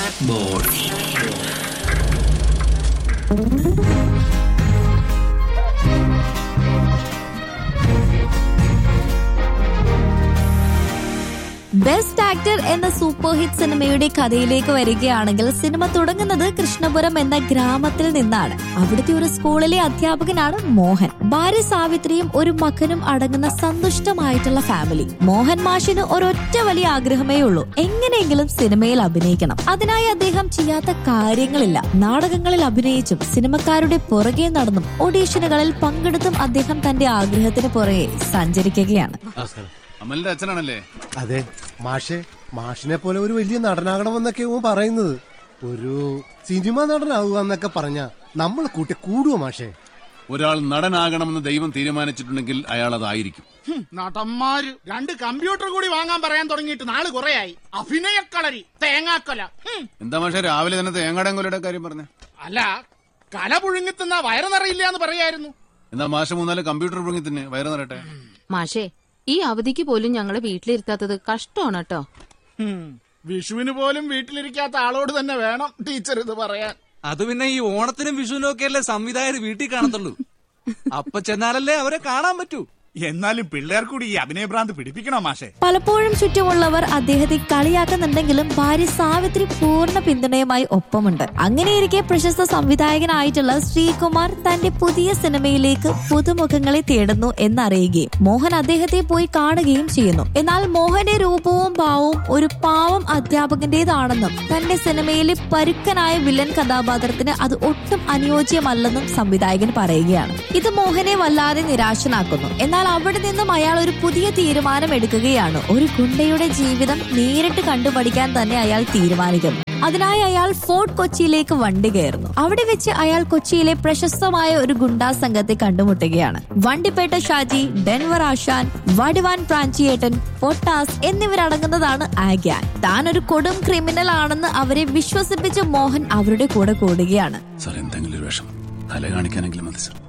board best actor എന്ന super hit സിനിമയുടെ കഥയിലേക്ക് വരികയാണെങ്കിൽ സിനിമ തുടങ്ങുന്നത് കൃഷ്ണപുരം എന്ന ഗ്രാമത്തിൽ നിന്നാണ് അവിടുത്തെ ഒരു സ്കൂളിലെ അധ്യാപകനാണ് മോഹൻ ഭാര്യ സാവിത്രിയും ഒരു മകനും അടങ്ങുന്ന സന്തുഷ്ടമായിട്ടുള്ള ഫാമിലി മോഹൻ മാഷിന് ഒരൊറ്റ വലിയ ആഗ്രഹമേ ഉള്ളൂ എങ്ങനെയെങ്കിലും സിനിമയിൽ അഭിനയിക്കണം അതിനായി അദ്ദേഹം ചെയ്യാത്ത കാര്യങ്ങളില്ല നാടകങ്ങളിൽ അഭിനയിച്ചും സിനിമക്കാരുടെ പുറകെ നടന്നും ഓഡീഷനുകളിൽ പങ്കെടുത്തും അദ്ദേഹം തന്റെ ആഗ്രഹത്തിന് പുറകെ സഞ്ചരിക്കുകയാണ് അമലിന്റെ അച്ഛനാണല്ലേ അതെ മാഷെ മാഷിനെ പോലെ ഒരു വലിയ നടനാകണമെന്നൊക്കെ ഓ പറയുന്നത് ഒരു സിനിമ നടനാവുക എന്നൊക്കെ പറഞ്ഞ നമ്മൾ കൂട്ടി കൂടുവോ മാഷെ ഒരാൾ നടനാകണമെന്ന് ദൈവം തീരുമാനിച്ചിട്ടുണ്ടെങ്കിൽ അയാൾ അതായിരിക്കും ഹും, നടന്മാര് രണ്ട് കമ്പ്യൂട്ടർ കൂടി വാങ്ങാൻ പറയാൻ തുടങ്ങിയിട്ട് നാള് കുറയായി അഭിനയക്കളരി തേങ്ങാക്കൊല ഹും, എന്താ പക്ഷേ രാവിലെ തന്നെ തേങ്ങാടൻ കൊലയുടെ കാര്യം പറഞ്ഞ അല്ല കല പുഴുങ്ങിത്തുന്ന വയറ് നിറയില്ല എന്ന് പറയായിരുന്നു എന്താ മാഷ മൂന്നാല് കമ്പ്യൂട്ടർ പുറങ്ങി തന്നെ വയറ് നിറട്ടെ മാഷേ ഈ അവധിക്ക് പോലും ഞങ്ങളെ വീട്ടിലിരുത്താത്തത് കഷ്ടമാണ് കേട്ടോ ഹും, വിഷുവിന് പോലും വീട്ടിലിരിക്കാത്ത ആളോട് തന്നെ വേണം ടീച്ചർ ഇത് പറയാൻ അത് പിന്നെ ഈ ഓണത്തിനും വിഷുവിനും ഒക്കെ അല്ലേ സംവിധായകർ വീട്ടിൽ കാണത്തുള്ളൂ അപ്പൊ ചെന്നാലല്ലേ അവരെ കാണാൻ പറ്റൂ എന്നാലും പിള്ളേർ കൂടി ഈ അഭിനയഭ്രാന്ത് പിടിപ്പിക്കണോ മാഷെ പലപ്പോഴും ചുറ്റുമുള്ളവർ അദ്ദേഹത്തെ കളിയാക്കുന്നുണ്ടെങ്കിലും ഭാര്യ സാവിത്രി പൂർണ്ണ പിന്തുണയുമായി ഒപ്പമുണ്ട് അങ്ങനെയിരിക്കെ പ്രശസ്ത സംവിധായകനായിട്ടുള്ള ശ്രീകുമാർ തന്റെ പുതിയ സിനിമയിലേക്ക് പുതുമുഖങ്ങളെ തേടുന്നു എന്നറിയുകയും മോഹൻ അദ്ദേഹത്തെ പോയി കാണുകയും ചെയ്യുന്നു എന്നാൽ മോഹന്റെ രൂപവും ഭാവവും ഒരു പാവം അധ്യാപകന്റേതാണെന്നും തന്റെ സിനിമയിലെ പരുക്കനായ വില്ലൻ കഥാപാത്രത്തിന് അത് ഒട്ടും അനുയോജ്യമല്ലെന്നും സംവിധായകൻ പറയുകയാണ് ഇത് മോഹനെ വല്ലാതെ നിരാശനാക്കുന്നു എന്നാൽ അവിടെ നിന്നും അയാൾ ഒരു പുതിയ തീരുമാനം എടുക്കുകയാണ് ഒരു ഗുണ്ടയുടെ ജീവിതം നേരിട്ട് കണ്ടുപഠിക്കാൻ തന്നെ അയാൾ തീരുമാനിക്കുന്നു അതിനായി അയാൾ ഫോർട്ട് കൊച്ചിയിലേക്ക് വണ്ടി കയറുന്നു അവിടെ വെച്ച് അയാൾ കൊച്ചിയിലെ പ്രശസ്തമായ ഒരു ഗുണ്ടാ സംഘത്തെ കണ്ടുമുട്ടുകയാണ് വണ്ടിപ്പേട്ട ഷാജി ഡെൻവർ ആശാൻ വടിവാൻ പ്രാഞ്ചിയേട്ടൻ പൊട്ടാസ് എന്നിവരടങ്ങുന്നതാണ് ആ ഗ്യാങ് താൻ ഒരു കൊടും ക്രിമിനൽ ആണെന്ന് അവരെ വിശ്വസിപ്പിച്ച് മോഹൻ അവരുടെ കൂടെ കൂടുകയാണ് സാർ എന്തെങ്കിലും ഒരു വേഷം തല കാണിക്കാനെങ്കിലും മതി സാർ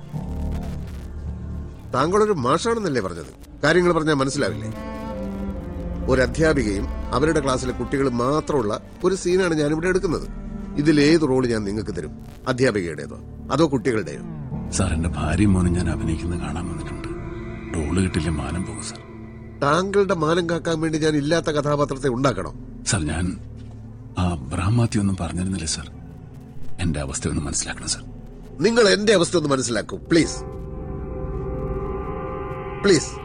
താങ്കളൊരു മാഷാണെന്നല്ലേ പറഞ്ഞത് കാര്യങ്ങൾ പറഞ്ഞാൽ മനസ്സിലാവില്ലേ ഒരു അധ്യാപികയും അവരുടെ ക്ലാസ്സിലെ കുട്ടികൾ മാത്രമുള്ള ഒരു സീനാണ് ഞാൻ ഇവിടെ എടുക്കുന്നത് ഇതിൽ ഏത് റോള് ഞാൻ നിങ്ങൾക്ക് തരും അധ്യാപികയുടേതോ അതോ കുട്ടികളുടെയോ സാർ എന്റെ ഭാര്യയും മോനും ഞാൻ അഭിനയിക്കുന്നത് കാണാൻ വന്നിട്ടുണ്ട് റോള് കിട്ടില്ല മാനം പോകും സാർ താങ്കളുടെ മാനം കാക്കാൻ വേണ്ടി ഞാൻ ഇല്ലാത്ത കഥാപാത്രത്തെ ഉണ്ടാക്കണം സാർ ഞാൻ ആ ബ്രഹ്മാത്തി ഒന്നും പറഞ്ഞിരുന്നില്ല സാർ എന്റെ അവസ്ഥ ഒന്ന് മനസ്സിലാക്കണം സാർ നിങ്ങൾ എന്റെ അവസ്ഥ ഒന്ന് മനസ്സിലാക്കൂ പ്ലീസ് പ്ലീസ്